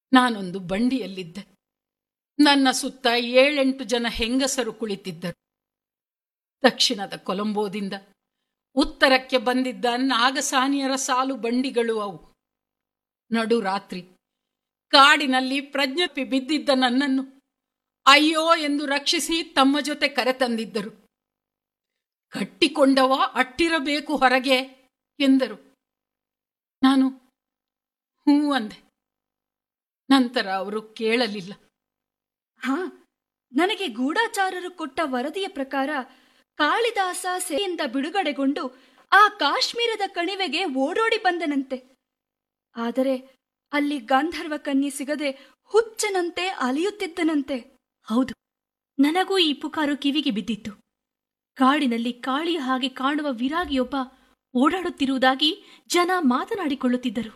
ನಾನೊಂದು ಬಂಡಿಯಲ್ಲಿದ್ದೆ ನನ್ನ ಸುತ್ತ ಏಳೆಂಟು ಜನ ಹೆಂಗಸರು ಕುಳಿತಿದ್ದರು ದಕ್ಷಿಣದ ಕೊಲಂಬೋದಿಂದ ಉತ್ತರಕ್ಕೆ ಬಂದಿದ್ದ ನಾಗಸಾನಿಯರ ಸಾಲು ಬಂಡಿಗಳು ಅವು ನಡು ರಾತ್ರಿ ಕಾಡಿನಲ್ಲಿ ಪ್ರಜ್ಞಪಿ ಬಿದ್ದಿದ್ದ ನನ್ನನ್ನು ಅಯ್ಯೋ ಎಂದು ರಕ್ಷಿಸಿ ತಮ್ಮ ಜೊತೆ ಕರೆತಂದಿದ್ದರು ಕಟ್ಟಿಕೊಂಡವ ಅಟ್ಟಿರಬೇಕು ಹೊರಗೆ ಎಂದರು ನಾನು ಹೂ ಅಂದೆ ನಂತರ ಅವರು ಕೇಳಲಿಲ್ಲ ಹಾ ನನಗೆ ಗೂಢಾಚಾರರು ಕೊಟ್ಟ ವರದಿಯ ಪ್ರಕಾರ ಕಾಳಿದಾಸ ಸೆರೆಯಿಂದ ಬಿಡುಗಡೆಗೊಂಡು ಆ ಕಾಶ್ಮೀರದ ಕಣಿವೆಗೆ ಓಡೋಡಿ ಬಂದನಂತೆ ಆದರೆ ಅಲ್ಲಿ ಗಾಂಧರ್ವ ಕನ್ಯೆ ಸಿಗದೆ ಹುಚ್ಚನಂತೆ ಅಲಿಯುತ್ತಿದ್ದನಂತೆ ಹೌದು ನನಗೂ ಈ ಪುಕಾರು ಕಿವಿಗೆ ಬಿದ್ದಿತ್ತು ಕಾಡಿನಲ್ಲಿ ಕಾಳಿಯ ಹಾಗೆ ಕಾಣುವ ವಿರಾಗಿಯೊಬ್ಬ ಓಡಾಡುತ್ತಿರುವುದಾಗಿ ಜನ ಮಾತನಾಡಿಕೊಳ್ಳುತ್ತಿದ್ದರು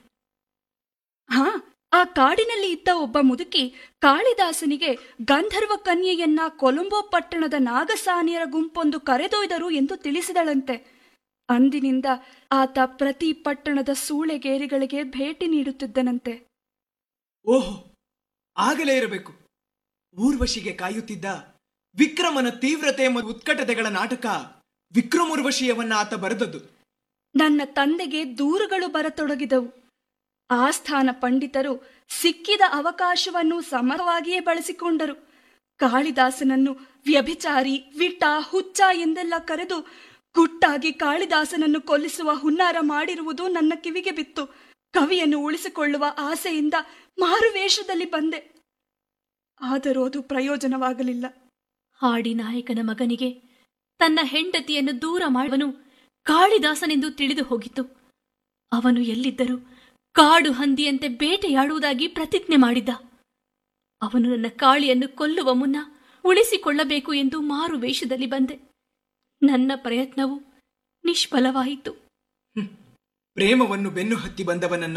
ಹಾ ಆ ಕಾಡಿನಲ್ಲಿ ಇದ್ದ ಒಬ್ಬ ಮುದುಕಿ ಕಾಳಿದಾಸನಿಗೆ ಗಂಧರ್ವ ಕನ್ಯೆಯನ್ನ ಕೊಲಂಬೋ ಪಟ್ಟಣದ ನಾಗಸಾನಿಯರ ಗುಂಪೊಂದು ಕರೆದೊಯ್ದರು ಎಂದು ತಿಳಿಸಿದಳಂತೆ ಅಂದಿನಿಂದ ಆತ ಪ್ರತಿ ಪಟ್ಟಣದ ಸೂಳೆಗೇರಿಗಳಿಗೆ ಭೇಟಿ ನೀಡುತ್ತಿದ್ದನಂತೆ ಓಹೋ ಆಗಲೇ ಇರಬೇಕು ಊರ್ವಶಿಗೆ ಕಾಯುತ್ತಿದ್ದ ವಿಕ್ರಮನ ತೀವ್ರತೆ ಮತ್ತು ಉತ್ಕಟತೆಗಳ ನಾಟಕ ವಿಕ್ರಮೋರ್ವಶಿಯವನ್ನ ಆತ ಬರೆದದ್ದು ನನ್ನ ತಂದೆಗೆ ದೂರುಗಳು ಬರತೊಡಗಿದವು ಆಸ್ಥಾನ ಪಂಡಿತರು ಸಿಕ್ಕಿದ ಅವಕಾಶವನ್ನು ಸಮರವಾಗಿಯೇ ಬಳಸಿಕೊಂಡರು ಕಾಳಿದಾಸನನ್ನು ವ್ಯಭಿಚಾರಿ ವಿಟ ಹುಚ್ಚ ಎಂದೆಲ್ಲ ಕರೆದು ಗುಟ್ಟಾಗಿ ಕಾಳಿದಾಸನನ್ನು ಕೊಲ್ಲಿಸುವ ಹುನ್ನಾರ ಮಾಡಿರುವುದು ನನ್ನ ಕಿವಿಗೆ ಬಿತ್ತು ಕವಿಯನ್ನು ಉಳಿಸಿಕೊಳ್ಳುವ ಆಸೆಯಿಂದ ಮಾರುವೇಷದಲ್ಲಿ ಬಂದೆ ಆದರೂ ಅದು ಪ್ರಯೋಜನವಾಗಲಿಲ್ಲ ಹಾಡಿ ನಾಯಕನ ಮಗನಿಗೆ ತನ್ನ ಹೆಂಡತಿಯನ್ನು ದೂರ ಮಾಡುವನು ಕಾಳಿದಾಸನೆಂದು ತಿಳಿದು ಹೋಗಿತ್ತು ಅವನು ಎಲ್ಲಿದ್ದರೂ ಕಾಡು ಹಂದಿಯಂತೆ ಬೇಟೆಯಾಡುವುದಾಗಿ ಪ್ರತಿಜ್ಞೆ ಮಾಡಿದ್ದ ಅವನು ನನ್ನ ಕಾಳಿಯನ್ನು ಕೊಲ್ಲುವ ಮುನ್ನ ಉಳಿಸಿಕೊಳ್ಳಬೇಕು ಎಂದು ಮಾರು ವೇಷದಲ್ಲಿ ಬಂದೆ ನನ್ನ ಪ್ರಯತ್ನವು ನಿಷ್ಫಲವಾಯಿತು ಪ್ರೇಮವನ್ನು ಬೆನ್ನು ಹತ್ತಿ ಬಂದವನನ್ನ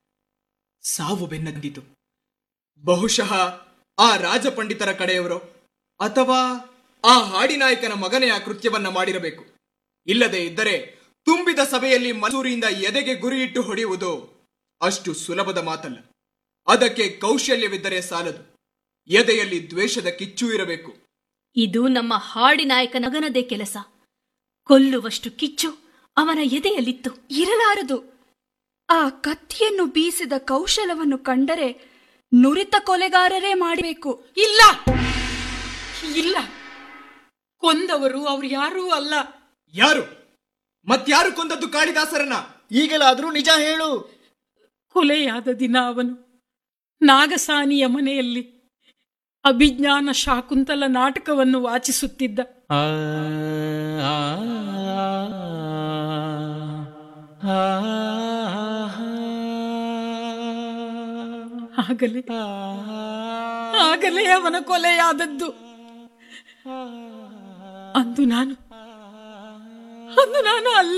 ಸಾವು ಬೆನ್ನಂದಿತು ಬಹುಶಃ ಆ ರಾಜಪಂಡಿತರ ಕಡೆಯವರೋ ಅಥವಾ ಆ ಹಾಡಿನಾಯಕನ ಮಗನೇ ಆ ಕೃತ್ಯವನ್ನ ಮಾಡಿರಬೇಕು ಇಲ್ಲದೆ ಇದ್ದರೆ ತುಂಬಿದ ಸಭೆಯಲ್ಲಿ ಮಸೂರಿಯಿಂದ ಎದೆಗೆ ಗುರಿಯಿಟ್ಟು ಹೊಡೆಯುವುದು ಅಷ್ಟು ಸುಲಭದ ಮಾತಲ್ಲ ಅದಕ್ಕೆ ಕೌಶಲ್ಯವಿದ್ದರೆ ಸಾಲದು ಎದೆಯಲ್ಲಿ ದ್ವೇಷದ ಕಿಚ್ಚು ಇರಬೇಕು ಇದು ನಮ್ಮ ಹಾಡಿನಾಯಕ ನಗನದೇ ಕೆಲಸ ಕೊಲ್ಲುವಷ್ಟು ಕಿಚ್ಚು ಅವನ ಎದೆಯಲ್ಲಿತ್ತು ಇರಲಾರದು ಆ ಕತ್ತಿಯನ್ನು ಬೀಸಿದ ಕೌಶಲವನ್ನು ಕಂಡರೆ ನುರಿತ ಕೊಲೆಗಾರರೇ ಮಾಡಬೇಕು ಇಲ್ಲ ಇಲ್ಲ ಕೊಂದವರು ಅವ್ರು ಯಾರೂ ಅಲ್ಲ ಯಾರು ಮತ್ಯಾರು ಕೊಂದದ್ದು ಕಾಳಿದಾಸರನ್ನ ಈಗಲಾದ್ರೂ ನಿಜ ಹೇಳು ಕೊಲೆಯಾದ ದಿನ ಅವನು ನಾಗಸಾನಿಯ ಮನೆಯಲ್ಲಿ ಅಭಿಜ್ಞಾನ ಶಾಕುಂತಲ ನಾಟಕವನ್ನು ವಾಚಿಸುತ್ತಿದ್ದ ಆ, ಆ, ಆ, ಆಗಲೇ ಆ, ಆಗಲೇ ಅವನ ಕೊಲೆಯಾದದ್ದು ಅಂದು ನಾನು ಅಂದು ನಾನು ಅಲ್ಲೇ